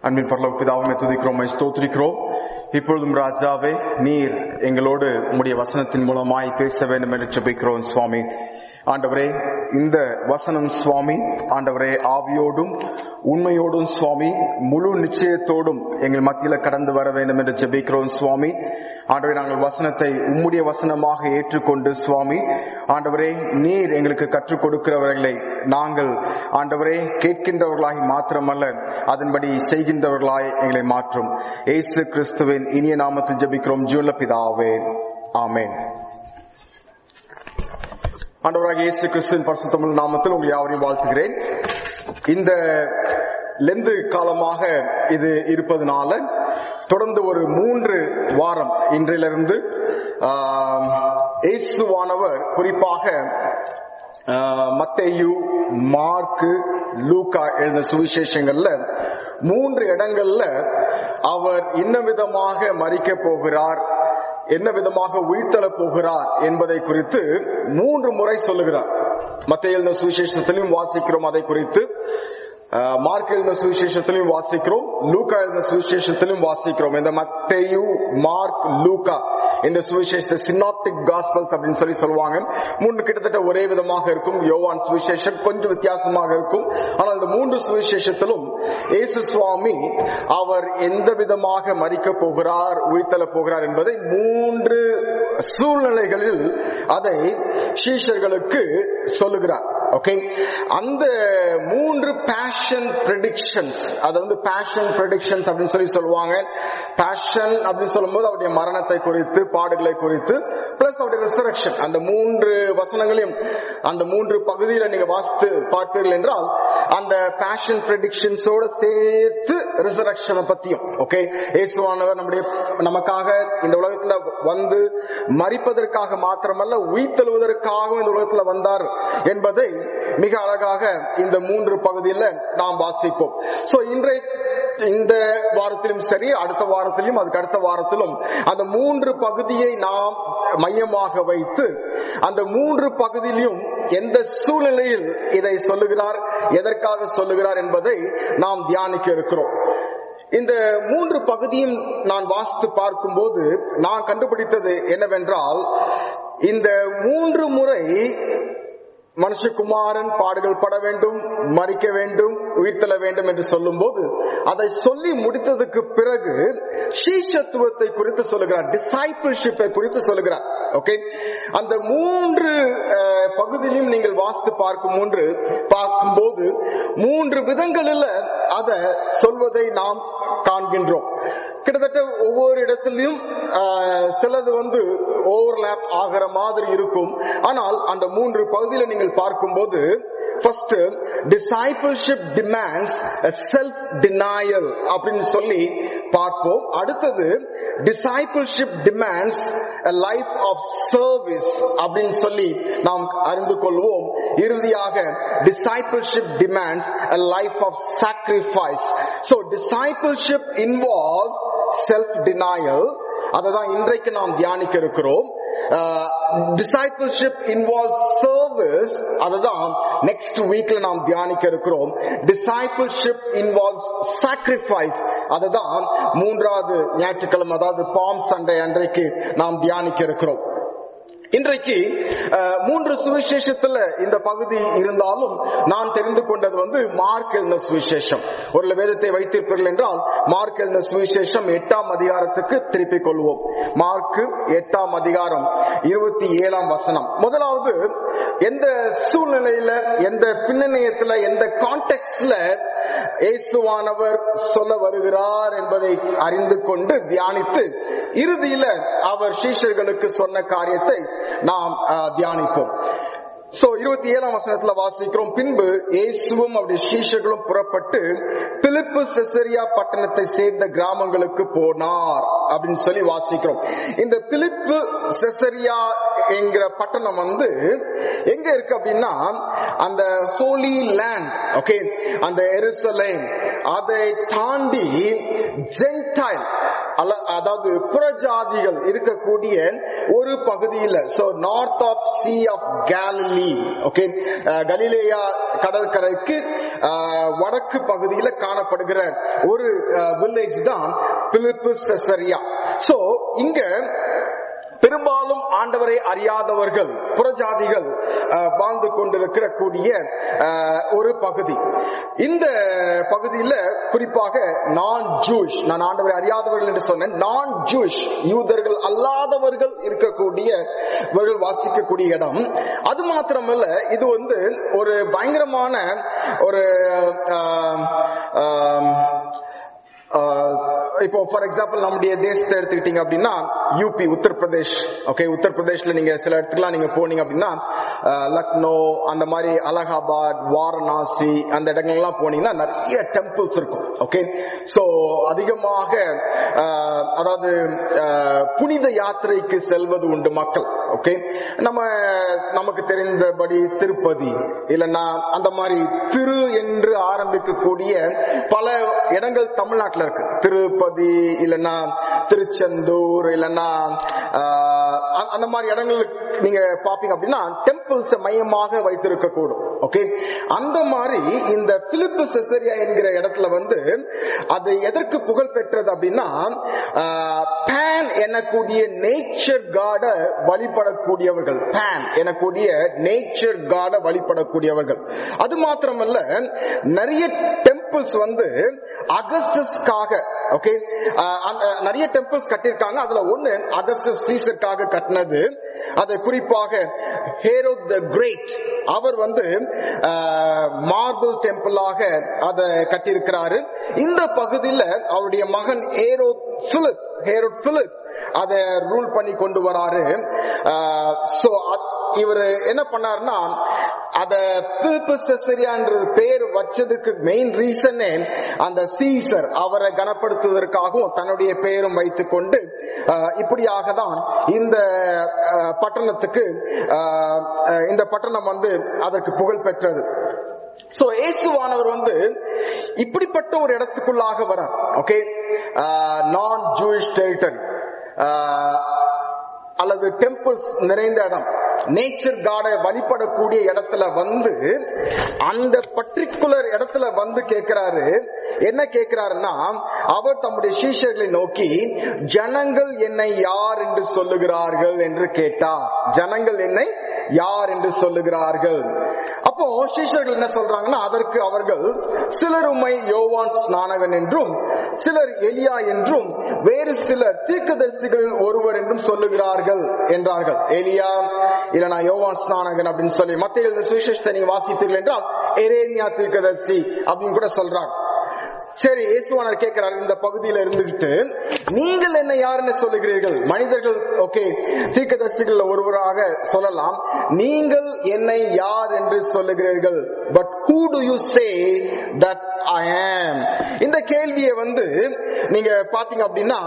அன்பின் பரலோக பிதாவுமே துதிக்கிறோம் ஸ்தோத்திரிக்கிறோம் இப்பொழுதும் ராஜாவே நீர் எங்களோடு உம்முடைய வசனத்தின் மூலமாய் பேச வேண்டும் என்று ஜெபிக்கிறோம் சுவாமி ஆண்டவரே இந்த வசனம் சுவாமி ஆண்டவரே ஆவியோடும் உண்மையோடும் சுவாமி முழு நிச்சயத்தோடும் எங்கள் மத்தியில கடந்து வர வேண்டும் என்று ஜெபிக்கிறோம் சுவாமி ஆண்டவரே நாங்கள் வசனத்தை உம்முடைய வசனமாக ஏற்றுக்கொண்டு சுவாமி ஆண்டவரே நீர் எங்களுக்கு கற்றுக் கொடுக்கிறவர்களை நாங்கள் ஆண்டவரே கேட்கின்றவர்களாய் மாத்திரமல்ல அதன்படி செய்கின்றவர்களாய் எங்களை மாற்றும் ஏசு கிறிஸ்துவின் இனிய நாமத்தில் ஜெபிக்கிறோம் ஜூன்ல பிதாவே ஆமென் ஆண்டவராக இயேசு கிறிஸ்துவின் பரிசுத்தமிழ் நாமத்தில் உங்களை யாவரையும் வாழ்த்துகிறேன் இந்த லெந்து காலமாக இது இருப்பதனால தொடர்ந்து ஒரு மூன்று வாரம் இன்றிலிருந்து ஆஹ், இயேசுவானவர் குறிப்பாக ஆஹ், மத்தேயு மார்க்கு லூக்கா எழுந்த சுவிசேஷங்கள்ல மூன்று இடங்கள்ல அவர் இன்ன விதமாக மறிக்க போகிறார் என்ன விதமாக உயிர்த்தல போகிறார் என்பதை குறித்து மூன்று முறை சொல்லுகிறார் மத்திய எழுந்த சுவிசேஷத்திலையும் வாசிக்கிறோம் அதை குறித்து அஹ், மார்க் எழுந்த சுவிசேஷத்திலையும் வாசிக்கிறோம் லூக்கா எழுந்த சுவிசேஷத்திலையும் வாசிக்கிறோம் இந்த மத்தேயு மார்க் லூக்கா இந்த சுவிசேஷத்தை சினாப்டிக் காஸ்பல்ஸ் அப்படின்னு சொல்லி சொல்லுவாங்க மூன்று கிட்டத்தட்ட ஒரே விதமாக இருக்கும் யோவான் சுவிசேஷம் கொஞ்சம் வித்தியாசமாக இருக்கும் ஆனால் இந்த மூன்று சுவிசேஷத்திலும் இயேசு சுவாமி அவர் எந்த விதமாக மறிக்க போகிறார் உயிர்த்தல போகிறார் என்பதை மூன்று சூழ்நிலைகளில் அதை சீஷர்களுக்கு சொல்லுகிறார் ஓகே அந்த மூன்று பேஷன் ப்ரெடிக்ஷன்ஸ் அது வந்து பேஷன் ப்ரெடிக்ஷன்ஸ் அப்படின்னு சொல்லி சொல்லுவாங்க பேஷன் அப்படின்னு சொல்லும்போது அவருடைய மரணத்தை குறித்து பாடுகளை குறித்து பிளஸ் அவருடைய ரிசரக்ஷன் அந்த மூன்று வசனங்களையும் அந்த மூன்று பகுதியில நீங்க வாசித்து பார்ப்பீர்கள் என்றால் அந்த பேஷன் ப்ரெடிக்ஷன்ஸோட சேர்த்து ரிசரக்ஷனை பத்தியும் ஓகே இயேசுவானவர் நம்முடைய நமக்காக இந்த உலகத்துல வந்து மறிப்பதற்காக மாத்திரமல்ல உயிர்த்தெழுவதற்காகவும் இந்த உலகத்துல வந்தார் என்பதை மிக அழகாக இந்த மூன்று பகுதியில் நாம் வாசிப்போம் சோ இன்றைய இந்த வாரத்திலும் சரி அடுத்த வாரத்திலும் அதுக்கு அடுத்த வாரத்திலும் அந்த மூன்று பகுதியை நாம் மையமாக வைத்து அந்த மூன்று பகுதியிலும் எந்த சூழ்நிலையில் இதை சொல்லுகிறார் எதற்காக சொல்லுகிறார் என்பதை நாம் தியானிக்க இருக்கிறோம் இந்த மூன்று பகுதியும் நான் வாசித்து பார்க்கும்போது நான் கண்டுபிடித்தது என்னவென்றால் இந்த மூன்று முறை மனுஷகுமாரன் பாடுகள் பட வேண்டும் மறிக்க வேண்டும் உயிர்த்தல வேண்டும் என்று சொல்லும் போது அதை சொல்லி முடித்ததுக்கு பிறகு சீஷத்துவத்தை குறித்து சொல்லுகிறார் டிசைபிள்ஷிப்பை குறித்து சொல்லுகிறார் ஓகே அந்த மூன்று அஹ், பகுதியிலும் நீங்கள் வாசித்து பார்க்கும் மூன்று பார்க்கும்போது மூன்று விதங்களில் அதை சொல்வதை நாம் காண்கின்றோம் கிட்டத்தட்ட ஒவ்வொரு இடத்திலையும் ஆஹ், சிலது வந்து ஓவர்லாப் ஆகிற மாதிரி இருக்கும் ஆனால் அந்த மூன்று பகுதியில நீங்கள் பார்க்கும்போது first discipleship demands self denial அப்படின்னு சொல்லி பார்ப்போம் அடுத்தது discipleship demands life of service அப்படின்னு சொல்லி நாம் அறிந்து கொள்வோம் இறுதியாக discipleship demands life of sacrifice so discipleship involves self denial அதை தான் இன்றைக்கு நாம் தியானிக்க இருக்கிறோம் டிசைபிள்ஷிப் இன்வால்வ் சர்வீஸ் அதுதான் நெக்ஸ்ட் வீக்ல நாம் தியானிக்க இருக்கிறோம் டிசைபிள்ஷிப் இன்வால்வ் சாக்ரிஃபைஸ் அதுதான் மூன்றாவது ஞாயிற்றுக்கிழமை அதாவது பாம் சண்டே அன்றைக்கு நாம் தியானிக்க இருக்கிறோம் இன்றைக்கு அஹ், மூன்று சுவிசேஷத்துல இந்த பகுதி இருந்தாலும் நான் தெரிந்து கொண்டது வந்து மார்க் எழுந்த சுவிசேஷம் ஒரு வேதத்தை வைத்திருப்பீர்கள் என்றால் மார்க் எழுந்த சுவிசேஷம் எட்டாம் அதிகாரத்துக்கு திருப்பிக் கொள்வோம் மார்க் எட்டாம் அதிகாரம் இருபத்தி ஏழாம் வசனம் முதலாவது எந்த சூழ்நிலையில எந்த பின்னணியத்துல எந்த கான்டெக்ட்ல இயேசுவானவர் சொல்ல வருகிறார் என்பதை அறிந்து கொண்டு தியானித்து இறுதியில அவர் சீஷர்களுக்கு சொன்ன காரியத்தை நாம் அஹ், தியானிப்போம் சோ இருபத்தி ஏழாம் வசனத்துல வாசிக்கிறோம் பின்பு இயேசுவும் அவருடைய சீஷர்களும் புறப்பட்டு பிலிப்பு செசரியா பட்டணத்தை சேர்ந்த கிராமங்களுக்கு போனார் அப்படின்னு சொல்லி வாசிக்கிறோம் இந்த பிலிப்பு செசரியா என்கிற பட்டணம் வந்து எங்க இருக்கு அப்படின்னா அந்த ஹோலி லேண்ட் ஓகே அந்த எருசலேம் அதை தாண்டி ஜென்டைல் அல்ல அதாவது புறஜாதிகள் இருக்கக்கூடிய ஒரு பகுதியில் so north of sea of Galilee okay கலிலேயா கடற்கரைக்கு அஹ், வடக்கு பகுதியில் காணப்படுகிற ஒரு வில்லேஜ் தான் பிலிப்பு செசரியா சோ இங்க பெரும்பாலும் ஆண்டவரை அறியாதவர்கள் புறஜாதிகள் அஹ், வாழ்ந்து கொண்டிருக்கிற கூடிய அஹ், ஒரு பகுதி இந்த பகுதியில குறிப்பாக நான் ஜூஷ் நான் ஆண்டவரை அறியாதவர்கள் என்று சொன்னேன் நான் ஜூஷ் யூதர்கள் அல்லாதவர்கள் இருக்கக்கூடிய இவர்கள் வாசிக்கக்கூடிய இடம் அது மாத்திரமல்ல இது வந்து ஒரு பயங்கரமான ஒரு அஹ், அஹ், ஆஹ் இப்போ ஃபார் எக்ஸாம்பிள் நம்முடைய தேசத்தை எடுத்துக்கிட்டீங்க அப்படின்னா யூபி உத்தரப்பிரதேஷ் ஓகே உத்தரப்பிரதேஷ்ல நீங்க சில இடத்துக்குலாம் நீங்க போனீங்க அப்படின்னா ஆஹ் லக்னோ அந்த மாதிரி அலகாபாத் வாரணாசி அந்த இடங்கள்லாம் போனீங்கன்னா நிறைய டெம்பிள்ஸ் இருக்கும் ஓகே சோ அதிகமாக ஆஹ் அதாவது ஆஹ் புனித யாத்திரைக்கு செல்வது உண்டு மக்கள் ஓகே நம்ம நமக்கு தெரிந்தபடி திருப்பதி இல்லைன்னா அந்த மாதிரி திரு என்று ஆரம்பிக்கக்கூடிய பல இடங்கள் தமிழ்நாட்டில் இருக்கு திருப்பதி இல்லைன்னா திருச்செந்தூர் இல்லைன்னா ஆஹ், அ- அந்த மாதிரி இடங்களுக்கு நீங்க பாப்பீங்க அப்படின்னா டெம்பிள்ஸ் மையமாக வைத்திருக்க கூடும் ஓகே அந்த மாதிரி இந்த பிலிப்பு செசரியா என்கிற இடத்துல வந்து அது எதற்கு புகழ் பெற்றது அப்படின்னா பேன் எனக்கூடிய நேச்சர் காட வழிபடக்கூடியவர்கள் பேன் எனக்கூடிய நேச்சர் காட வழிபடக்கூடியவர்கள் அது மாத்திரமல்ல நிறைய டெம்பிள்ஸ் வந்து அகஸ்டஸ்க்காக ஓகே நிறைய டெம்பிள்ஸ் கட்டியிருக்காங்க அதுல ஒண்ணு அகஸ்டஸ் சீசருக்காக கட்டினது அது குறிப்பாக ஹேரோ த கிரேட் அவர் வந்து மார்பிள் டெம்பிளாக அதை கட்டியிருக்கிறாரு இந்த பகுதியில் அவருடைய மகன் ஏரோ பிலிப் ஹேரோட் பிலிப் அதை ரூல் பண்ணி கொண்டு வராரு சோ இவர் என்ன பண்ணாருன்னா அத பிலிப்பு செசரியான்றது பேர் வச்சதுக்கு மெயின் ரீசனே அந்த சீசர் அவரை கனப்படுத்துவதற்காகவும் தன்னுடைய பெயரும் வைத்துக் கொண்டு ஆஹ், இப்படியாக தான் இந்த ஆஹ், பட்டணத்துக்கு ஆஹ், ஆஹ், இந்த பட்டணம் வந்து அதற்கு புகழ் பெற்றது சோ இயேசுவானவர் வந்து இப்படிப்பட்ட ஒரு இடத்துக்குள்ளாக வரார் ஓகே நான் ஜூயிஷ் டெரிட்டரி அல்லது டெம்பிள்ஸ் நிறைந்த இடம் நேச்சர் காடை வழிபடக்கூடிய இடத்துல வந்து அந்த பர்டிகுலர் இடத்துல வந்து கேட்கிறாரு என்ன கேட்கிறாருன்னா அவர் தம்முடைய சீஷர்களை நோக்கி ஜனங்கள் என்னை யார் என்று சொல்லுகிறார்கள் என்று கேட்டார் ஜனங்கள் என்னை யார் என்று சொல்லுகிறார்கள் அப்போ சீஷர்கள் என்ன சொல்றாங்கன்னா அதற்கு அவர்கள் சிலர் உம்மை யோவான் ஸ்நானகன் என்றும் சிலர் எலியா என்றும் வேறு சிலர் தீர்க்கதரிசிகள் ஒருவர் என்றும் சொல்லுகிறார்கள் என்றார்கள் எலியா இல்லனா யோவான் ஸ்நானகன் அப்படின்னு சொல்லி மத்திய எழுதின சுவிசேஷத்தை நீங்க வாசிப்பீர்கள் என்றால் எரேமியா தீர்க்கதரிசி அப்படின்னு கூட சொல்றாங்க சரி இயேசுவானர் கேட்கிறார் இந்த பகுதியில இருந்துகிட்டு நீங்கள் என்ன யாருன்னு சொல்லுகிறீர்கள் மனிதர்கள் ஓகே தீர்க்கதரிசிகள் ஒருவராக சொல்லலாம் நீங்கள் என்னை யார் என்று சொல்லுகிறீர்கள் but who do you say that I am இந்த கேள்வியை வந்து நீங்க பாத்தீங்க அப்படின்னா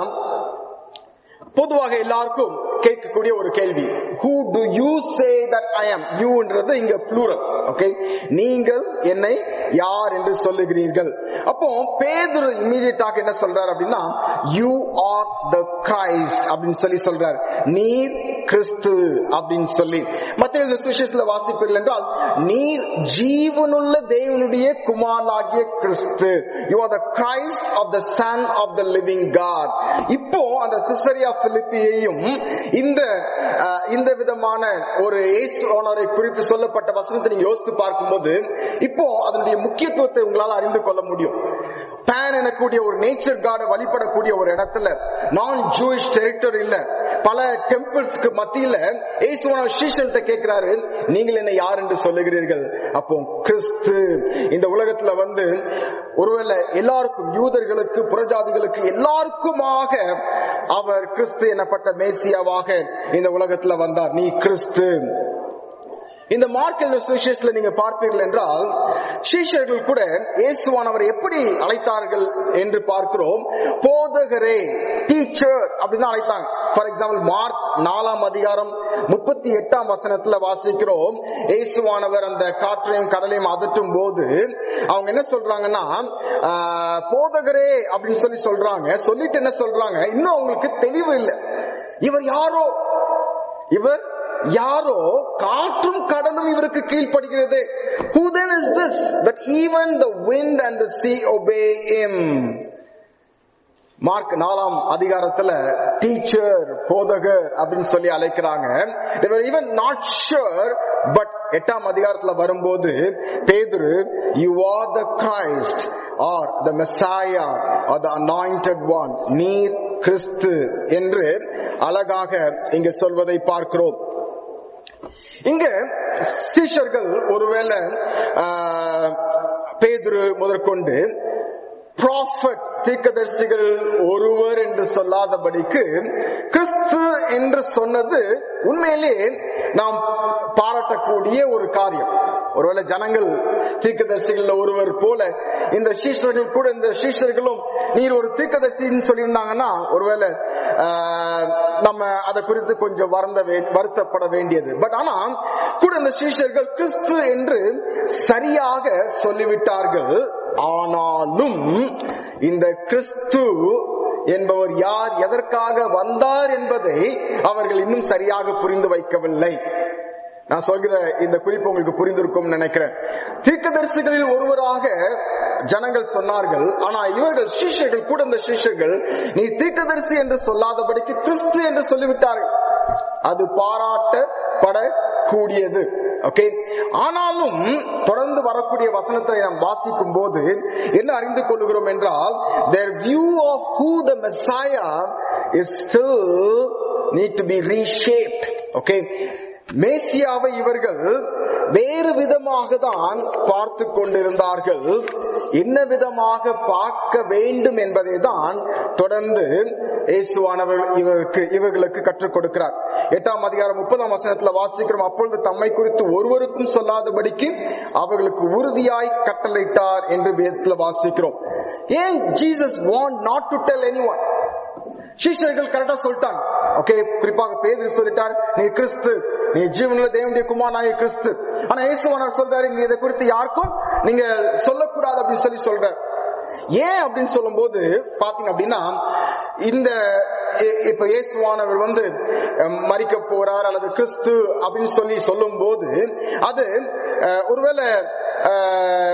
பொதுவாக எல்லாருக்கும் கேட்கக்கூடிய ஒரு கேள்வி who do you say that I am யூன்றது இங்க plural ஓகே நீங்கள் என்னை யார் என்று சொல்லுகிறீர்கள் அப்போ பேதுரு இம்மீடியட்டாக என்ன சொல்றார் அப்படின்னா யூ ஆர் த கிரைஸ்ட் அப்படின்னு சொல்லி சொல்றார் நீர் கிறிஸ்து அப்படின்னு சொல்லி மத்திய சுவிசேஷத்துல வாசிப்பீர்கள் என்றால் நீர் ஜீவனுள்ள தேவனுடைய குமாரனாகிய கிறிஸ்து you are the Christ of the son of the living God இப்போ அந்த சிஸ்டரியா பிலிப்பியையும் இந்த அஹ், இந்த விதமான ஒரு ஏசு ஓனரை குறித்து சொல்லப்பட்ட வசனத்தை நீங்க யோசித்து பார்க்கும்போது இப்போ அதனுடைய முக்கியத்துவத்தை உங்களால அறிந்து கொள்ள முடியும் பேன் எனக்கூடிய ஒரு நேச்சர் கார்டை வழிபடக்கூடிய ஒரு இடத்துல நான் ஜூயிஷ் டெரிட்டரி இல்ல பல டெம்பிள்ஸ்க்கு மத்தியில ஏசுவன சீஷல்கிட்ட கேட்கிறாரு நீங்கள் என்ன யார் என்று சொல்லுகிறீர்கள் அப்போ கிறிஸ்து இந்த உலகத்துல வந்து ஒருவேளை எல்லாருக்கும் யூதர்களுக்கு புறஜாதிகளுக்கு எல்லாருக்குமாக அவர் கிறிஸ்து எனப்பட்ட மேசியாவாக இந்த உலகத்துல வந்தார் நீ கிறிஸ்து இந்த மார்க் எழுதின சுவிசேஷத்துல நீங்க பார்ப்பீர்கள் என்றால் சீஷர்கள் கூட இயேசுவானவர் எப்படி அழைத்தார்கள் என்று பார்க்கிறோம் போதகரே டீச்சர் அப்படின்னு தான் அழைத்தாங்க ஃபார் எக்ஸாம்பிள் மார்க் நாலாம் அதிகாரம் முப்பத்தி எட்டாம் வசனத்துல வாசிக்கிறோம் இயேசுவானவர் அந்த காற்றையும் கடலையும் அதட்டும் போது அவங்க என்ன சொல்றாங்கன்னா ஆஹ், போதகரே அப்படின்னு சொல்லி சொல்றாங்க சொல்லிட்டு என்ன சொல்றாங்க இன்னும் அவங்களுக்கு தெளிவு இல்லை இவர் யாரோ இவர் யாரோ காற்றும் கடலும் இவருக்கு கீழ்ப்படுகிறது who then is this that even the wind and the sea obey him Mark நாலாம் அதிகாரத்துல டீச்சர் போதகர் அப்படின்னு சொல்லி அழைக்கிறாங்க they were even not sure but எட்டாம் அதிகாரத்துல வரும்போது பேதுரு you are the christ or the messiah or the anointed one நீர் கிறிஸ்து என்று அழகாக இங்கு சொல்வதை பார்க்கிறோம் இங்க சீஷர்கள் ஒருவேளை ஆஹ், பேதுரு முதற்கொண்டு ப்ராஃபட் தீர்க்கதரிசிகள் ஒருவர் என்று சொல்லாதபடிக்கு கிறிஸ்து என்று சொன்னது உண்மையிலேயே நாம் பாராட்டக்கூடிய ஒரு காரியம் ஒருவேளை ஜனங்கள் தீர்க்கதரிசிகள் ஒருவர் போல இந்த சீஷர்கள் கூட இந்த சீஷர்களும் நீர் ஒரு தீர்க்கதரிசின்னு சொல்லியிருந்தாங்கன்னா ஒருவேளை ஆஹ், நம்ம அதை குறித்து கொஞ்சம் வருந்த வே- வருத்தப்பட வேண்டியது பட் ஆனா கூட இந்த சீஷர்கள் கிறிஸ்து என்று சரியாக சொல்லிவிட்டார்கள் ஆனாலும் இந்த கிறிஸ்து என்பவர் யார் எதற்காக வந்தார் என்பதை அவர்கள் இன்னும் சரியாக புரிந்து வைக்கவில்லை நான் சொல்கிற இந்த குறிப்பு உங்களுக்கு புரிந்திருக்கும் நினைக்கிறேன் தீர்க்கதரிசிகளில் ஒருவராக ஜனங்கள் சொன்னார்கள் ஆனா இவர்கள் சீஷர்கள் கூட இந்த சீஷர்கள் நீ தீர்க்கதரிசி என்று சொல்லாதபடிக்கு கிறிஸ்து என்று சொல்லிவிட்டார்கள் அது பாராட்டப்படக்கூடியது ஓகே ஆனாலும் தொடர்ந்து வரக்கூடிய வசனத்தை நாம் வாசிக்கும் போது என்ன அறிந்து கொள்கிறோம் என்றால் their view of who the messiah is still need to be reshaped okay மேசியாவை இவர்கள் வேறு விதமாக தான் பார்த்து கொண்டிருந்தார்கள் என்ன விதமாக பார்க்க வேண்டும் என்பதை தான் தொடர்ந்து இயேசுவானவர் இவருக்கு இவர்களுக்கு கற்றுக் கொடுக்கிறார் எட்டாம் அதிகாரம் முப்பதாம் வசனத்துல வாசிக்கிறோம் அப்பொழுது தம்மை குறித்து ஒருவருக்கும் சொல்லாதபடிக்கு அவர்களுக்கு உறுதியாய் கட்டளையிட்டார் என்று வேதத்துல வாசிக்கிறோம் ஏன் Jesus want not to tell any one சீஷர்கள் கரெக்டா சொல்லிட்டாங்க ஓகே குறிப்பாக பேதுரு சொல்லிட்டார் நீ கிறிஸ்து நீ ஜீவனுள்ள தேவனுடைய குமாரனாய கிறிஸ்து ஆனா இயேசுவானார் சொல்றாரு நீ இதை குறித்து யாருக்கும் நீங்க சொல்லக்கூடாது அப்படின்னு சொல்லி சொல்ற ஏன் அப்படின்னு சொல்லும்போது பாத்தீங்க அப்படின்னா இந்த இ- இப்ப இயேசுவானவர் வந்து அஹ், மரிக்க போறார் அல்லது கிறிஸ்து அப்படின்னு சொல்லி சொல்லும் போது அது அஹ், ஒருவேளை அஹ்,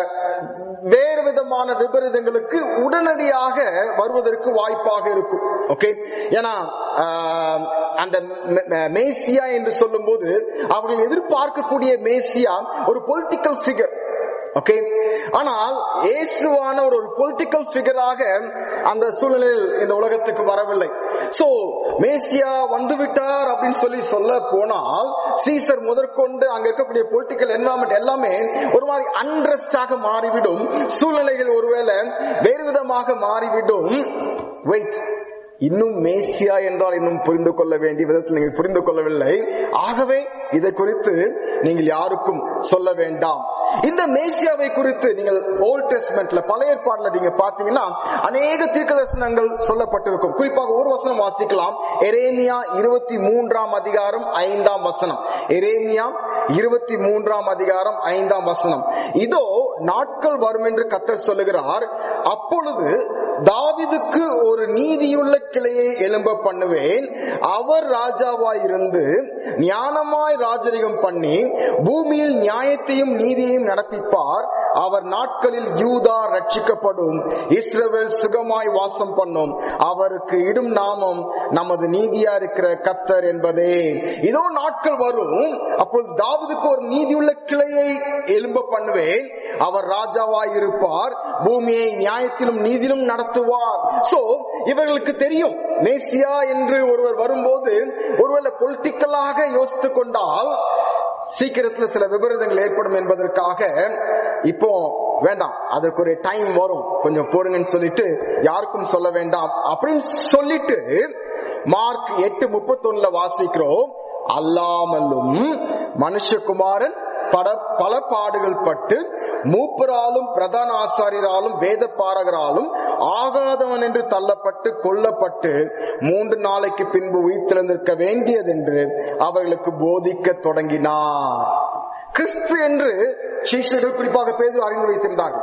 வேறு விதமான விபரீதங்களுக்கு உடனடியாக வருவதற்கு வாய்ப்பாக இருக்கும் ஓகே ஏன்னா ஆஹ், அந்த மெ- மெ- மேசியா என்று சொல்லும்போது அவர்கள் எதிர்பார்க்கக்கூடிய மேசியா ஒரு பொலிட்டிக்கல் ஃபிகர் ஓகே ஆனால் இயேசுவான ஒரு பொலிட்டிக்கல் ஃபிகராக அந்த சூழ்நிலையில் இந்த உலகத்துக்கு வரவில்லை சோ மேசியா வந்து விட்டார் அப்படின்னு சொல்லி சொல்ல போனால் சீசர் முதற்கொண்டு அங்க இருக்கக்கூடிய பொலிட்டிக்கல் என்வரான்மெண்ட் எல்லாமே ஒரு மாதிரி அன்ரெஸ்டாக மாறிவிடும் சூழ்நிலைகள் ஒருவேளை வேறு விதமாக மாறிவிடும் வெயிட் இன்னும் மேசியா என்றால் இன்னும் புரிந்து கொள்ள வேண்டிய விதத்தில் நீங்கள் புரிந்து கொள்ளவில்லை ஆகவே இதை குறித்து நீங்கள் யாருக்கும் சொல்ல வேண்டாம் இந்த மேசியாவை குறித்து நீங்கள் ஓல்ட் டெஸ்ட்மெண்ட்ல பழைய ஏற்பாடுல நீங்க பாத்தீங்கன்னா அநேக தீர்க்க தரிசனங்கள் சொல்லப்பட்டிருக்கும் குறிப்பாக ஒரு வசனம் வாசிக்கலாம் எரேமியா இருபத்தி மூன்றாம் அதிகாரம் ஐந்தாம் வசனம் எரேமியா இருபத்தி மூன்றாம் அதிகாரம் ஐந்தாம் வசனம் இதோ நாட்கள் வரும் என்று கத்தர் சொல்லுகிறார் அப்பொழுது தாவிதுக்கு ஒரு நீதியுள்ள கிளையை எழும்ப பண்ணுவேன் அவர் ராஜாவாய் இருந்து ஞானமாய் ராஜரிகம் பண்ணி பூமியில் நியாயத்தையும் நீதியையும் நடப்பிப்பார் அவர் நாட்களில் யூதா ரட்சிக்கப்படும் இஸ்ரவேல் சுகமாய் வாசம் பண்ணும் அவருக்கு இடும் நாமம் நமது நீதியா இருக்கிற கத்தர் என்பதே இதோ நாட்கள் வரும் அப்போது தாவீதுக்கு ஒரு நீதியுள்ள கிளையை எழும்ப பண்ணுவேன் அவர் ராஜாவாய் இருப்பார் பூமியை நியாயத்திலும் நீதியிலும் நடத்துவார் சோ இவர்களுக்கு தெரியும் மேசியா என்று ஒருவர் வரும்போது ஒருவேளை பொலிட்டிக்கலாக யோசித்துக் கொண்டால் சீக்கிரத்துல சில விபரீதங்கள் ஏற்படும் என்பதற்காக இப்போ வேண்டாம் அதற்கு ஒரு டைம் வரும் கொஞ்சம் போடுங்கன்னு சொல்லிட்டு யாருக்கும் சொல்ல வேண்டாம் அப்படின்னு சொல்லிட்டு மார்க் எட்டு முப்பத்தொன்னுல வாசிக்கிறோம் அல்லாமலும் மனுஷகுமாரன் பட பல பாடுகள் பட்டு மூப்பராலும் பிரதான ஆசாரியராலும் வேத பாரகராலும் ஆகாதவன் என்று தள்ளப்பட்டு கொல்லப்பட்டு மூன்று நாளைக்கு பின்பு உயிர்த்தெழுந்திருக்க வேண்டியதென்று அவர்களுக்கு போதிக்க தொடங்கினார் கிறிஸ்து என்று சீஷர்கள் குறிப்பாக பேர் அறிந்து வைத்திருந்தார்கள்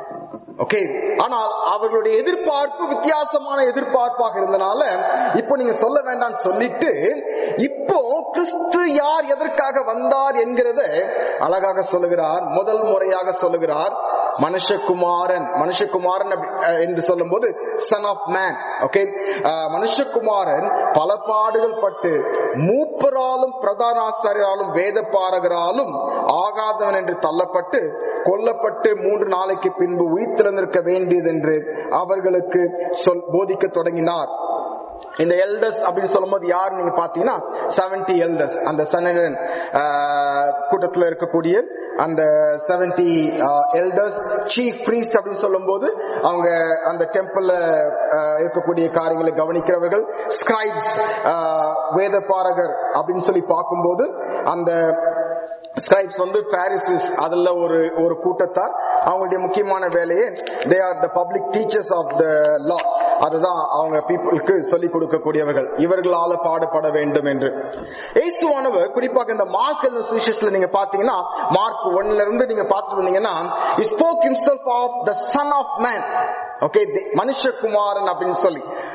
ஓகே ஆனால் அவர்களுடைய எதிர்பார்ப்பு வித்தியாசமான எதிர்பார்ப்பாக இருந்தனால இப்போ நீங்க சொல்ல வேண்டாம் சொல்லிட்டு இப்போ கிறிஸ்து யார் எதற்காக வந்தார் என்கிறத அழகாக சொல்லுகிறார் முதல் முறையாக சொல்லுகிறார் மனுஷகுமாரன் மனுஷகுமாரன் அப்படி- அஹ் என்று சொல்லும் போது சன் ஆஃப் மேன் ஓகே மனுஷகுமாரன் பல பாடுகள் பட்டு மூப்பராலும் பிரதான ஆசாரியராலும் வேத பாரகராலும் ஆகாதவன் என்று தள்ளப்பட்டு கொல்லப்பட்டு மூன்று நாளைக்கு பின்பு உயிர்த்திழந்திருக்க வேண்டியது என்று அவர்களுக்கு சொல் போதிக்க தொடங்கினார் இந்த எல்டர்ஸ் அப்படின்னு சொல்லும்போது யார் நீங்க பாத்தீங்கன்னா 70 எல்டர்ஸ் அந்த சனகன் கூட்டத்துல இருக்கக்கூடிய அந்த 70 எல்டர்ஸ் சீஃப் பிரீஸ்ட் அப்படின்னு சொல்லும்போது அவங்க அந்த டெம்பிள்ல இருக்கக்கூடிய காரியங்களை கவனிக்கிறவர்கள் ஸ்கிரைப்ஸ் வேத பாரகர் அப்படின்னு சொல்லி பார்க்கும்போது அந்த ஸ்கிரைப்ஸ் வந்து பாரிசிஸ் அதுல ஒரு ஒரு கூட்டத்தார் அவங்களுடைய முக்கியமான வேலையே they are the public teachers of the law அதுதான் அவங்க பீப்புளுக்கு சொல்லிக் கொடுக்கக்கூடியவர்கள் இவர்களால பாடுபட வேண்டும் என்று இயேசுவானவர் குறிப்பாக இந்த மார்க் எழுதின சுவிசேஷத்துல நீங்க பாத்தீங்கன்னா மார்க் ஒன்ல இருந்து நீங்க பார்த்துட்டு வந்தீங்கன்னா he spoke himself of the son of man okay மனுஷகுமாரன் அப்படின்னு சொல்லி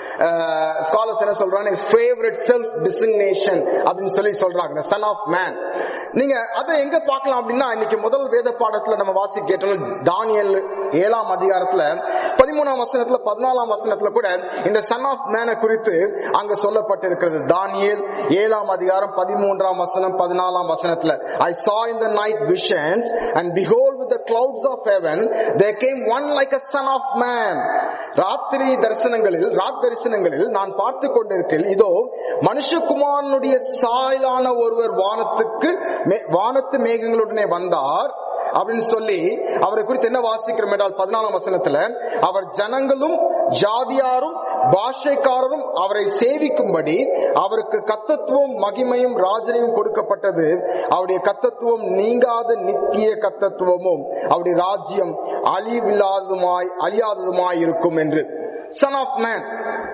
ஸ்காலர்ஸ் என்ன சொல்றாங்க ஃபேவரட் செல்ஃப் டிசிக்னேஷன் அப்படின்னு சொல்லி சொல்றாங்க சன் ஆஃப் மேன் நீங்க அதை எங்க பார்க்கலாம் அப்படின்னா இன்னைக்கு முதல் வேத பாடத்துல நம்ம வாசி கேட்டோம் தானியல் ஏழாம் அதிகாரத்துல பதிமூணாம் வசனத்துல பதினாலாம் வசனத்துல கூட இந்த சன் ஆஃப் மேனை குறித்து அங்க சொல்லப்பட்டிருக்கிறது தானியல் ஏழாம் அதிகாரம் பதிமூன்றாம் வசனம் பதினாலாம் வசனத்துல ஐ saw in the night visions and behold with the clouds of heaven there came one like a son of man ராத்திரி தரிசனங்களில் ராத் தரிசனங்களில் நான் பார்த்து கொண்டிருக்கிறேன் இதோ மனுஷகுமாரனுடைய சாயலான ஒருவர் வானத்துக்கு மே- வானத்து மேகங்களுடனே வந்தார் அப்படின்னு சொல்லி அவரை குறித்து என்ன வாசிக்கிறோம் என்றால் பதினாலாம் வசனத்துல அவர் ஜனங்களும் ஜாதியாரும் பாஷைக்காரரும் அவரை சேவிக்கும்படி அவருக்கு கத்தத்துவம் மகிமையும் ராஜனையும் கொடுக்கப்பட்டது அவருடைய கத்தத்துவம் நீங்காத நித்திய கத்தத்துவமும் அவருடைய ராஜ்யம் அழிவில்லாததுமாய் அழியாததுமாய் இருக்கும் என்று சன் ஆஃப் மேன்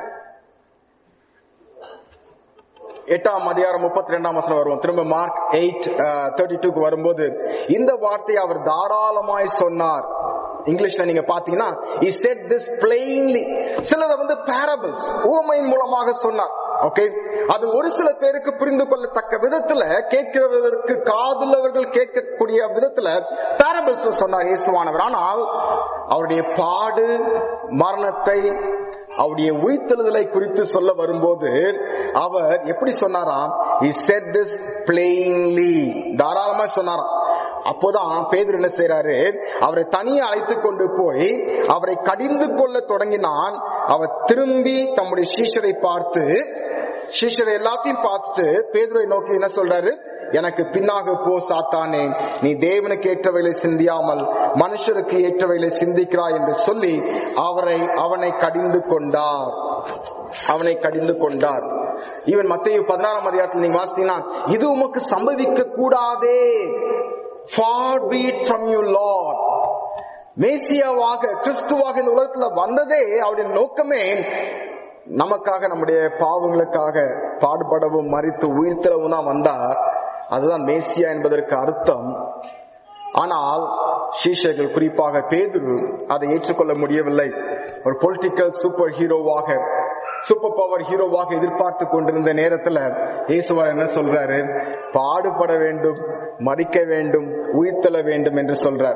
எட்டாம் அதிகாரம் முப்பத்தி ரெண்டாம் வசனம் வருவோம் திரும்ப மார்க் எயிட் தேர்ட்டி டூக்கு வரும்போது இந்த வார்த்தையை அவர் தாராளமாய் சொன்னார் இங்கிலீஷ்ல நீங்க பாத்தீங்கன்னா he said this plainly சிலதை வந்து parables ஊமையின் மூலமாக சொன்னார் ஓகே அது ஒரு சில பேருக்கு புரிந்து கொள்ளத்தக்க விதத்துல கேட்கிறவர்களுக்கு காதுள்ளவர்கள் கேட்கக்கூடிய விதத்துல parables சொன்னார் இயேசுவானவர் ஆனால் அவருடைய பாடு மரணத்தை அவருடைய உயிர்த்தெழுதலை குறித்து சொல்ல வரும்போது அவர் எப்படி சொன்னாராம் he said this plainly தாராளமா சொன்னாராம் அப்போதான் பேதுரு என்ன செய்யறாரு அவரை தனியே அழைத்து கொண்டு போய் அவரை கடிந்து கொள்ள தொடங்கினான் அவர் திரும்பி தம்முடைய சீஷரை பார்த்து சீஷரை எல்லாத்தையும் பார்த்துட்டு பேதுரை நோக்கி என்ன சொல்றாரு எனக்கு பின்னாக போ சாத்தானே நீ தேவனுக்கு ஏற்றவைகளை சிந்தியாமல் மனுஷருக்கு ஏற்றவைகளை சிந்திக்கிறாய் என்று சொல்லி அவரை அவனை கடிந்து கொண்டார் அவனை கடிந்து கொண்டார் ஈவன் மத்திய பதினாறாம் அதிகாரத்தில் நீங்க வாசித்தீங்கன்னா இது உமக்கு சம்பவிக்க கூடாதே far be it from you lord மேசியாவாக கிறிஸ்துவாக இந்த உலகத்துல வந்ததே அவருடைய நோக்கமே நமக்காக நம்முடைய பாவங்களுக்காக பாடுபடவும் மறித்து உயிர்த்தளவும் தான் வந்தார் அதுதான் மேசியா என்பதற்கு அர்த்தம் ஆனால் சீஷர்கள் குறிப்பாக பேதுரு அதை ஏற்றுக்கொள்ள முடியவில்லை ஒரு பொலிட்டிக்கல் சூப்பர் ஹீரோவாக சூப்பர் பவர் ஹீரோவாக எதிர்பார்த்து கொண்டிருந்த நேரத்துல இயேசுவார் என்ன சொல்றாரு பாடுபட வேண்டும் மறிக்க வேண்டும் உயிர்த்தெழ வேண்டும் என்று சொல்றார்